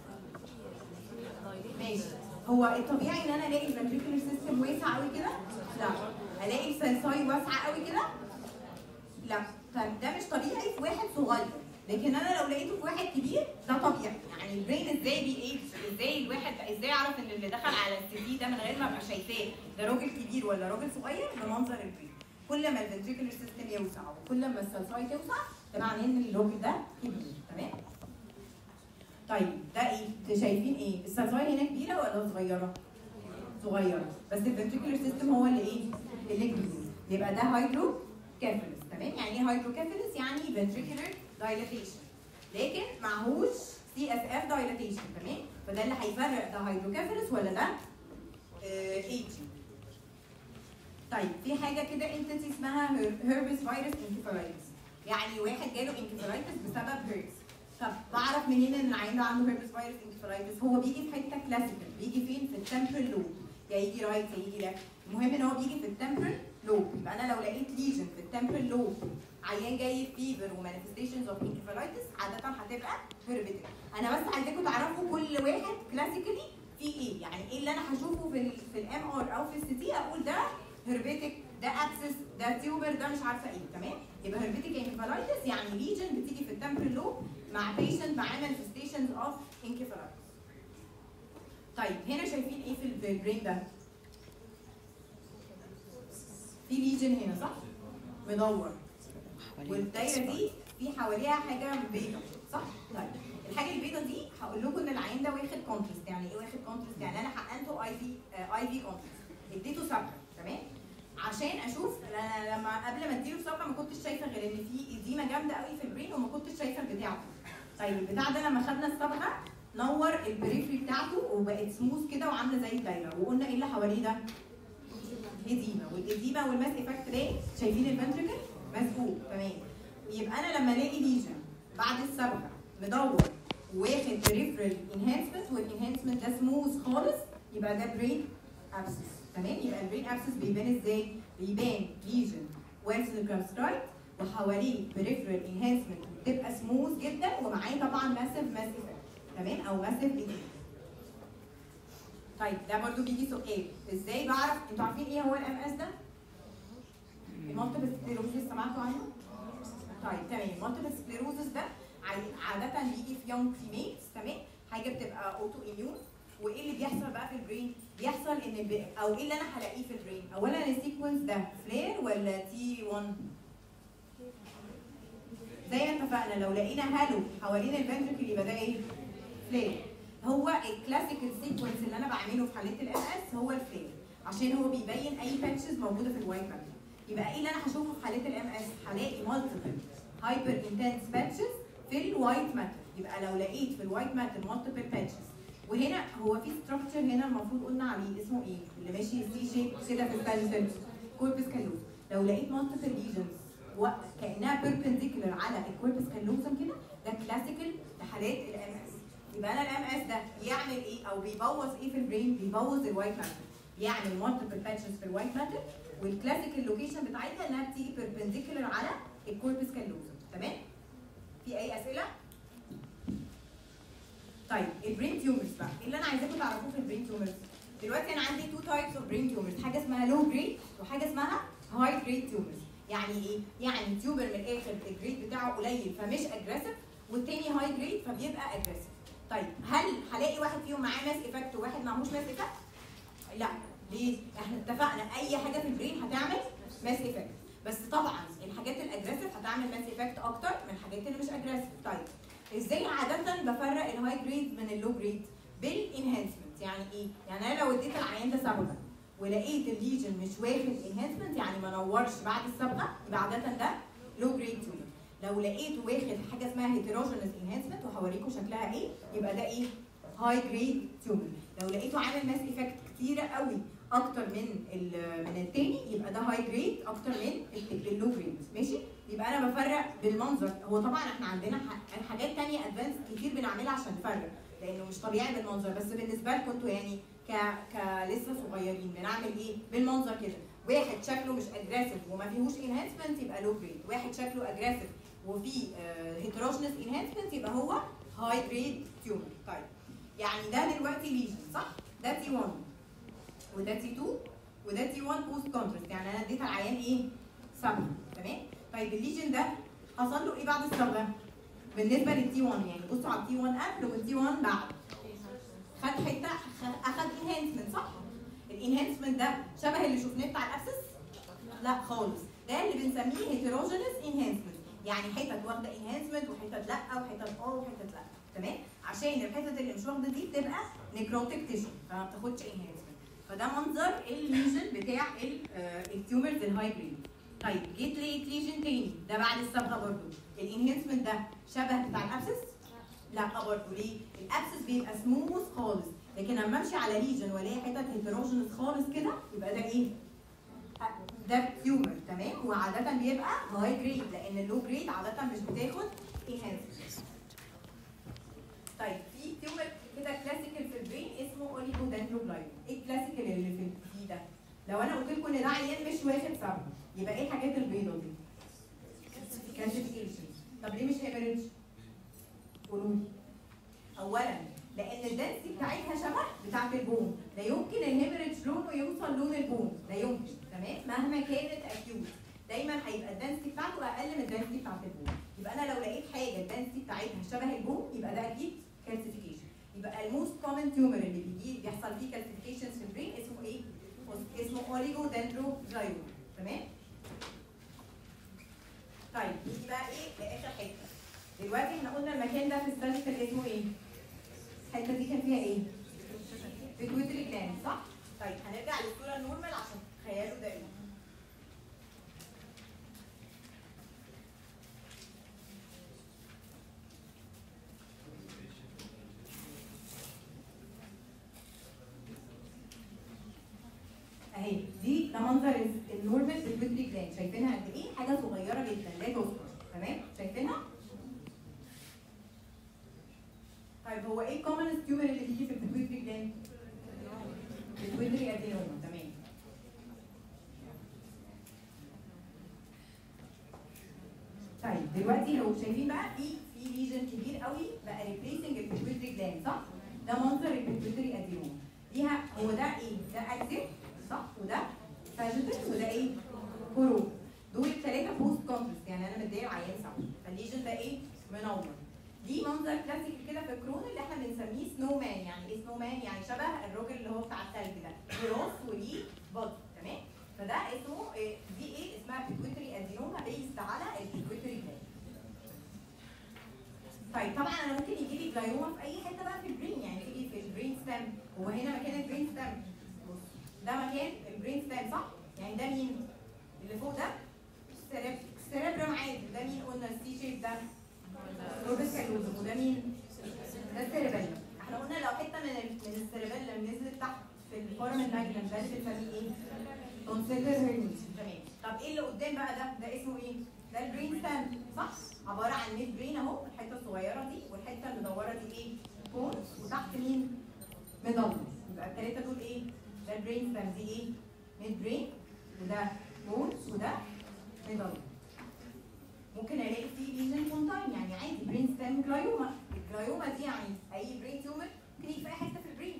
ماشي هو الطبيعي ان انا الاقي الفنتريكولار سيستم واسع قوي كده؟ لا الاقي السنساي واسعه قوي كده؟ لا طيب ده مش طبيعي في واحد صغير لكن انا لو لقيته في واحد كبير ده طبيعي يعني البرين ازاي بيأيد ازاي الواحد ازاي اعرف ان اللي دخل على السي دي ده من غير ما ابقى شايفاه ده راجل كبير ولا راجل صغير بمنظر البرين كل ما الفنتريكولار سيستم يوسع وكل ما السلساي توسع ده معناه ان الراجل ده كبير تمام طيب ده ايه شايفين ايه السلساي هنا كبيره ولا صغيره صغيره بس الفنتريكولار سيستم هو اللي ايه اللي كبير يبقى ده هايدرو كافلس تمام يعني ايه هايدرو كافلس يعني فنتريكولار دايلاتيشن لكن معهوش سي اس اف دايلاتيشن تمام فده اللي هيفرق ده هايدرو كافلس ولا ده ايجي طيب في حاجه كده انتيتي اسمها هيربس فيروس انكفالايتس يعني واحد جاله انكفالايتس بسبب هيربس طب بعرف منين ان العيان ده عنده هيربس فيروس انكفالايتس هو بيجي في حته كلاسيكال بيجي فين في التمبرال لوب يا يجي رايت يا يجي ليفت المهم ان هو بيجي في التمبرال لوب يبقى انا لو لقيت ليجن في التمبرال لوب عيان جاي فيفر ومانيفستيشنز اوف انكفالايتس عاده هتبقى هربتك انا بس عايزاكم تعرفوا كل واحد كلاسيكالي في ايه يعني ايه اللي انا هشوفه في ال في الام ار او في السي تي اقول ده هربتك ده ابسس ده تيوبر ده مش عارفه ايه تمام يبقى هربتك انكفالايتس يعني ليجن بتيجي في التمبرال لوب مع بيشنت معاه مانفستيشنز اوف انكفالايتس طيب هنا شايفين ايه في البرين ده في ليجن هنا صح مدور والدايره دي في حواليها حاجه بيضاء صح؟ طيب الحاجه البيضاء دي هقول لكم ان العين ده واخد كونترست يعني ايه واخد كونترست؟ يعني انا حقنته اي في اي في كونترست اديته صبغه تمام؟ عشان اشوف انا لما قبل ما اديله صبغه ما كنتش شايفه غير ان في اديمه جامده قوي في البرين وما كنتش شايفه البتاع طيب البتاع ده لما خدنا الصبغه نور البريفري بتاعته وبقت سموث كده وعامله زي الدايره وقلنا ايه اللي حواليه ده؟ اديمه والاديمه والماس افكت ده شايفين الفنتركل مسبوق تمام يبقى انا لما الاقي ليجن بعد الصبغه مدور واخد بريفرال انهانسمنت والانهانسمنت ده سموث خالص يبقى ده برين ابسس تمام يبقى البرين ابسس بيبان ازاي؟ بيبان ليجن ويلسون كرامسترايت وحواليه بريفرال انهانسمنت بتبقى سموث جدا ومعاه طبعا ماسيف ماس افكت تمام او ماسيف ايديما طيب ده برضو بيجي سؤال ازاي بعرف انتوا عارفين ايه هو الام اس ده؟ المالتيبل سكليروزس سمعتوا عنه؟ طيب تمام المالتيبل سكليروزس ده عي- عادة بيجي في يونج فيميلز تمام حاجة بتبقى اوتو اميون وايه اللي بيحصل بقى في البرين؟ بيحصل ان ب... او ايه اللي انا هلاقيه في البرين؟ اولا السيكونس ده فلير ولا تي 1؟ زي ما اتفقنا لو لقينا هالو حوالين الفنتركل يبقى ده ايه؟ فلير هو الكلاسيكال سيكونس اللي انا بعمله في حالات الام اس هو الفلير عشان هو بيبين اي باتشز موجوده في الوايت ماتر يبقى ايه اللي انا هشوفه في حالات الام اس هلاقي مالتيبل هايبر انتنس باتشز في الوايت ماتر يبقى لو لقيت في الوايت ماتر مالتيبل باتشز وهنا هو في ستراكشر هنا المفروض قلنا عليه اسمه ايه اللي ماشي سي شيب كده في البالسل كوربس كالوز لو لقيت مالتيبل ليجنز وكانها بيربنديكولار على الكوربس كالوزم كده ده كلاسيكال لحالات الام اس يبقى انا الام اس ده يعمل ايه او بيبوظ ايه في البرين بيبوظ الوايت ماتر يعمل مالتيبل باتشز في الوايت ماتر والكلاسيكال لوكيشن بتاعتها انها بتيجي بيربنديكولار على الكوربس كالوزم تمام في اي اسئله طيب البرين تيومرز بقى ايه اللي انا عايزاكم تعرفوه في البرين تيومرز دلوقتي انا عندي تو تايبس اوف برين تيومرز حاجه اسمها لو جريد وحاجه اسمها هاي جريد تيومرز يعني ايه يعني تيومر من الاخر الجريد بتاعه قليل فمش اجريسيف والتاني هاي جريد فبيبقى اجريسيف طيب هل هلاقي واحد فيهم معاه ماس افكت وواحد معهوش ماس افكت لا ليه احنا اتفقنا اي حاجه في البرين هتعمل ماس افكت بس طبعا الحاجات الاجريسيف هتعمل ماس افكت اكتر من الحاجات اللي مش اجريسيف طيب ازاي عاده بفرق الهاي جريد من اللو جريد بالانهانسمنت يعني ايه يعني انا لو اديت العيان ده صبغه ولقيت الليجن مش واخد انهانسمنت يعني ما نورش بعد الصبغه يبقى عاده ده لو جريد تيومر لو لقيته واخد حاجه اسمها هيتروجينس انهانسمنت وهوريكم شكلها ايه يبقى ده ايه هاي جريد تيومر لو لقيته عامل ماس افكت كتيره قوي اكتر من ال- من التاني يبقى ده هاي جريد اكتر من ال- اللو جريد ماشي يبقى انا بفرق بالمنظر هو طبعا احنا عندنا ح- حاجات تانية ادفانس كتير بنعملها عشان نفرق لانه مش طبيعي بالمنظر بس بالنسبه لكم انتوا يعني ك ك لسه صغيرين بنعمل ايه بالمنظر كده واحد شكله مش اجريسيف وما فيهوش انهانسمنت يبقى لو جريد واحد شكله اجريسيف وفي هيتروجينس انهانسمنت يبقى هو هاي جريد تيومر طيب يعني ده دلوقتي ليجن صح ده تي 1 وده تي 2 وده تي 1 بوست كونتراست يعني انا اديت العيان ايه صبغه تمام طيب الليجن ده حصل له ايه بعد الصبغه بالنسبه للتي 1 يعني بصوا على التي 1 قبل والتي 1 بعد خد حته خ- اخد انهانسمنت صح الانهانسمنت ده شبه اللي شفناه بتاع الابسس لا خالص ده اللي بنسميه هيتروجينس انهانسمنت يعني حتت واخده انهانسمنت وحتت لا وحتت اه وحتت لا تمام عشان الحتت اللي مش واخده دي بتبقى نيكروتيك تيشو فما بتاخدش انهانسمنت فده منظر الليجن بتاع ال- آه، التيومرز الهاي جريد طيب جيت لقيت ليجن تاني ده بعد الصبغه برضو الانهانسمنت ده شبه بتاع الابسس لا برضه ليه؟ الابسس بيبقى سموث خالص لكن لما امشي على ليجن والاقي حتت هيتروجينس خالص كده يبقى ده ايه؟ ده تيومر تمام وعاده بيبقى هاي جريد لان اللو جريد عاده مش بتاخد انهانسمنت طيب في تيومر كده كلاسيكال في البرين اسمه اوليجودندروبلايد ايه الكلاسيكال اللي في فيه ده؟ لو انا قلت لكم ان ده عيان مش واخد صبغه يبقى ايه الحاجات البيضاء دي؟ كلاسيفيكيشن طب ليه مش هيمرج؟ قولوا لي اولا لان الدنسي بتاعتها شبه بتاعت البون لا يمكن الهيمريدج لونه يوصل لون البون لا يمكن تمام مهما كانت اكيوت دايما هيبقى الدنسي بتاعته اقل من الدنسي بتاعت البون يبقى انا لو لقيت حاجه الدنسي بتاعتها شبه البون يبقى ده اكيد كالسيفيكيشن يبقى الموست كومن تيومر اللي بيجي بيحصل فيه كالسيفيكيشنز في البرين اسمه ايه؟ اسمه اوليجو دندرو تمام؟ طيب نيجي بقى ايه لاخر حته دلوقتي احنا قلنا المكان ده في السيرجيكال اسمه ايه؟ الحته دي كان فيها ايه؟ بيتويتري جلاند صح؟ طيب هنرجع للصوره النورمال عشان تخيلوا ده ايه؟ اهي دي ده منظر النورمال بيتويتري جلاند شايفينها قد ايه؟ حاجه صغيره جدا لا تذكر تمام؟ شايفينها؟ طيب هو ايه الكومن تيومر اللي بيجي في البيتويتري جلاند؟ بيتويتري ادينوما تمام طيب دلوقتي لو شايفين بقى في في ليجن كبير قوي بقى ريبليسنج البيتويتري جلاند صح؟ ده منظر البيتويتري ادينوما ليها هو ده ايه؟ ده اكتف صح؟ وده فاجيتال وده ايه؟ كروب دول الثلاثه بوست كونترست يعني انا مديه العيان صح فالليجن ده ايه؟ منور دي منظر كلاسيك كده في الكرون اللي احنا بنسميه سنو مان يعني ايه سنو مان يعني شبه الراجل اللي هو بتاع الثلج ده ليه راس وليه بط تمام فده اسمه إيه دي ايه اسمها بيتويتري ادينوما بيست على البيتويتري جلاند طيب طبعا انا ممكن يجي لي جلايوما في اي حته بقى في البرين يعني تيجي في البرين ستام هو هنا مكان البرين ستام ده مكان البرين ستام صح يعني ده مين اللي فوق ده السيريبرم عادي ده مين قلنا السي شيب ده لوبس كالوزم وده مين؟ ده السيربيلم احنا قلنا لو حته من ال- من السيربيلم نزلت تحت في الفورم الماجنم ده اللي بنسميه ايه؟ تونسيلر هيرنيس تمام طب ايه اللي قدام بقى ده؟ ده اسمه ايه؟ ده البرين ستام صح؟ عباره عن ميد برين اهو الحته الصغيره دي والحته المدوره دي ايه؟ بونز وتحت مين؟ مدور يبقى الثلاثه دول ايه؟ ده البرين ستام دي ايه؟ ميد برين وده بونز وده مدور ممكن الاقي فيه ليجن كونتاين يعني عادي برين ستام جلايوما الجلايوما دي يعني اي برين تيومر ممكن يجي في اي حته في البرين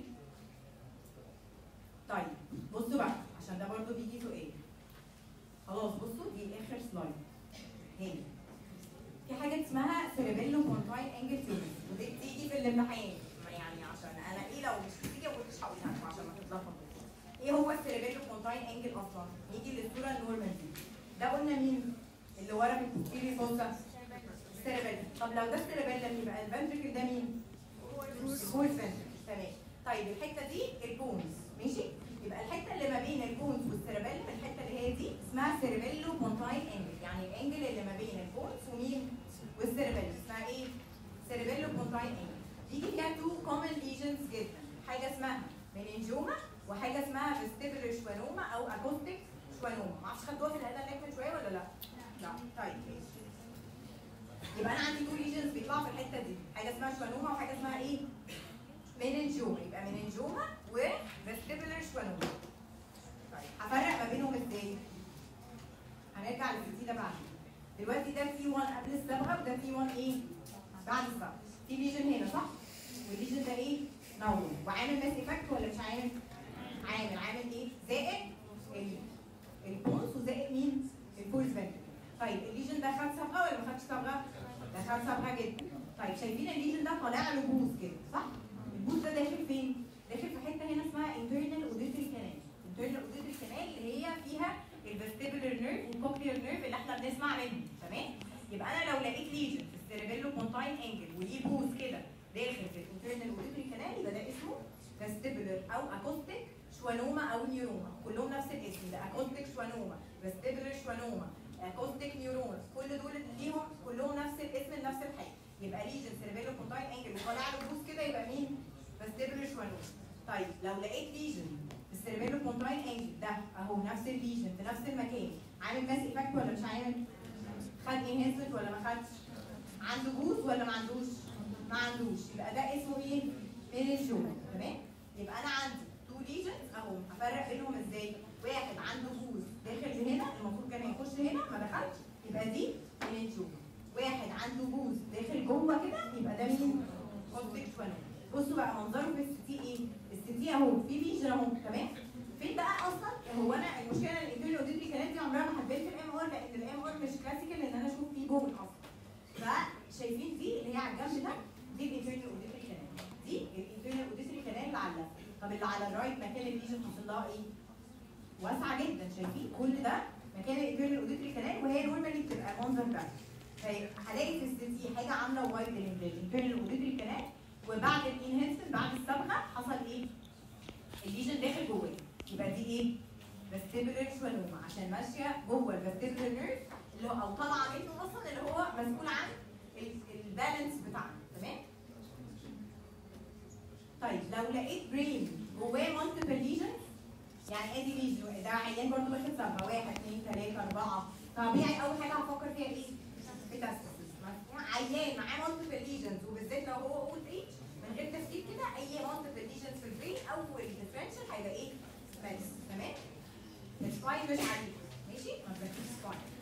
طيب بصوا بقى عشان ده برضو بيجي سؤال خلاص بصوا دي اخر سلايد هنا في حاجه اسمها سيربيلو كونتاين انجل تيومر ودي بتيجي في الامتحان يعني عشان انا ايه لو مش بتيجي ما كنتش هقولها لكم عشان ما تتلخبطوش ايه هو السيربيلو كونتاين انجل اصلا نيجي للصوره النورمال دي ده قلنا مين اللي ورا في التفكير فوزة السيربيلم طب لو ده السيربيلم يبقى الفنتركل ده مين؟ الفورس فنتركل تمام طيب الحته دي البونز ماشي؟ يبقى الحته اللي ما بين البونز والسيربيلم الحته اللي هي دي اسمها سيربيلو بونتاين انجل يعني الانجل اللي ما بين البونز ومين؟ والسيربيلم اسمها ايه؟ سيربيلو بونتاين انجل يجي فيها تو كومن ليجنز جدا حاجه اسمها مننجوما وحاجه اسمها فيستيبولر شوانوما او اكوستيك شوانوما معرفش خدوها في الهيدا اللي من شويه ولا لا؟ لا طيب ماشي يبقى انا عندي تو ليجنز بيطلعوا في الحته دي حاجه اسمها شوانوما وحاجه اسمها ايه؟ مننجوما يبقى مننجوما وفيستيبولر شوانوما طيب هفرق ما بينهم ازاي؟ هنرجع للسي ده بعدين دلوقتي ده في 1 قبل الصبغه وده في 1 ايه؟ بعد الصبغه في ليجن هنا صح؟ والليجن ده ايه؟ نور وعامل ماس افكت ولا مش عامل؟ عامل عامل ايه؟ زائد ال- البونس وزائد مين؟ الفولز فنتركل طيب الليجن ده خد صبغه ولا ما خدش صبغه؟ ده خد صبغه جدا طيب شايفين الليجن ده طالع له بوز كده صح؟ البوز ده داخل فين؟ داخل في حته هنا اسمها internal auditory canal internal auditory canal اللي هي فيها الفيستيبولر نيرف والكوكلير نيرف اللي احنا بنسمع منه تمام؟ يبقى انا لو لقيت ليجن في السيربيلو كونتاين انجل وليه بوز كده داخل في الانترنال auditory canal يبقى ده اسمه فيستيبولر او اكوستيك شوانوما او نيوروما كلهم نفس الاسم ده اكوستيك شوانوما فيستيبولر شوانوما اكوستيك نيوروما كل دول ليهم كلهم نفس الاسم نفس الحاجه يبقى ليجن سيربيلو كونتاين انجل وطالع له بوز كده يبقى مين فيستيبولر شوانوما طيب لو لقيت ليجن في السيربيلو كونتاين انجل ده اهو نفس الليجن في نفس المكان عامل ماس افكت ولا مش عامل خد انهانسمنت ولا ما خدش عنده بوز ولا ما عندوش ما عندوش يبقى ده اسمه ايه مينيجوما تمام يبقى انا عندي تو ليجنز اهو هفرق بينهم ازاي واحد عنده بوز داخل هنا المفروض كان يخش هنا ما دخلش يبقى دي مينيجوما واحد عنده بوز داخل جوه كده يبقى ده مين؟ اوبتيك شوانوما بصوا بقى منظره في السي ايه؟ السي اهو في ليجن اهو تمام؟ فين بقى اصلا هو انا المشكله ان الانترنال اوديتري كانت دي عمرها ما حبيت الام ار لان الام ار مش كلاسيكال ان انا اشوف فيه بول اصلا فشايفين دي اللي هي على الجنب ده دي الانترنال اوديتري كانال دي الانترنال اوديتري كانال اللي على اللفت طب اللي على الرايت مكان الليجن حاصل لها ايه؟ واسعه جدا شايفين كل ده مكان الانترنال اوديتري كانال وهي نورمالي بتبقى المنظر ده فهلاقي في السي حاجه عامله وايد الانترنال اوديتري كانال وبعد الانهانسمنت بعد الصبغه حصل ايه؟ الليجن داخل جواه يبقى دي ايه؟ فاستيبولار شوانوما عشان ماشيه جوه الفاستيبولار نيرف اللي هو او طالعه منه اصلا اللي هو مسؤول عن ال- البالانس بتاعنا تمام؟ طيب لو لقيت برين جواه مالتيبل ليجنز يعني ادي ليجن ده عيان برضه واخد صبغه واحد اثنين ثلاثه اربعه طبيعي اول حاجه هفكر فيها ايه؟ ميتاستاسيس عيان معاه مالتيبل ليجنز وبالذات لو هو اولد ايج من غير تفكير كده اي مالتيبل ليجنز في البرين اول ديفرنشال هيبقى ايه؟ مالس تمام؟ السباين مش عليك ماشي؟ ما تركزش سباين